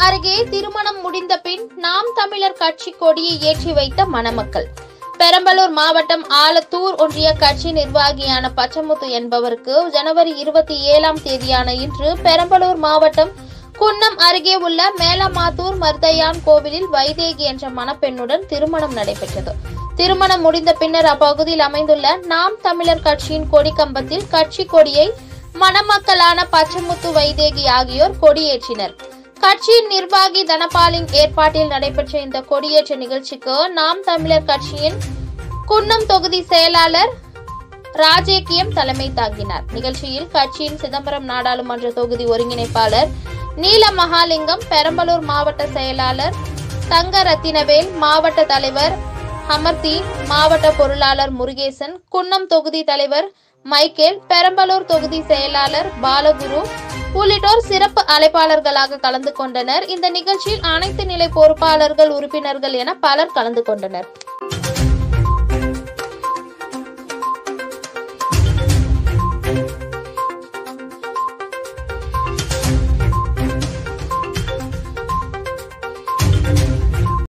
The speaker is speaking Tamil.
அருகே திருமணம் முடிந்த பின் நாம் தமிழர் கட்சி கொடியை ஏற்றி வைத்த மணமக்கள் பெரம்பலூர் மாவட்டம் ஆலத்தூர் ஒன்றிய கட்சி நிர்வாகியான பச்சமுத்து என்பவருக்கு ஜனவரி இருபத்தி ஏழாம் தேதியான இன்று பெரம்பலூர் மாவட்டம் குன்னம் அருகே உள்ள மேலமாத்தூர் மர்தையான் கோவிலில் வைதேகி என்ற மணப்பெண்ணுடன் திருமணம் நடைபெற்றது திருமணம் முடிந்த பின்னர் அப்பகுதியில் அமைந்துள்ள நாம் தமிழர் கட்சியின் கொடி கம்பத்தில் கட்சி கொடியை மணமக்களான பச்சமுத்து வைதேகி ஆகியோர் கொடியேற்றினர் கட்சியின் நிர்வாகி தனபாலின் ஏற்பாட்டில் நடைபெற்ற இந்த கொடியேற்ற நிகழ்ச்சிக்கு நாம் தமிழர் கட்சியின் குன்னம் தொகுதி செயலாளர் ராஜேக்கியம் தலைமை தாங்கினார் நிகழ்ச்சியில் கட்சியின் சிதம்பரம் நாடாளுமன்ற தொகுதி ஒருங்கிணைப்பாளர் நீல மகாலிங்கம் பெரம்பலூர் மாவட்ட செயலாளர் தங்க ரத்தினவேல் மாவட்ட தலைவர் அமர்தீன் மாவட்ட பொருளாளர் முருகேசன் குன்னம் தொகுதி தலைவர் மைக்கேல் பெரம்பலூர் தொகுதி செயலாளர் பாலகுரு உள்ளிட்டோர் சிறப்பு அழைப்பாளர்களாக கலந்து கொண்டனர் இந்த நிகழ்ச்சியில் அனைத்து நிலை பொறுப்பாளர்கள் உறுப்பினர்கள் என பலர் கலந்து கொண்டனர்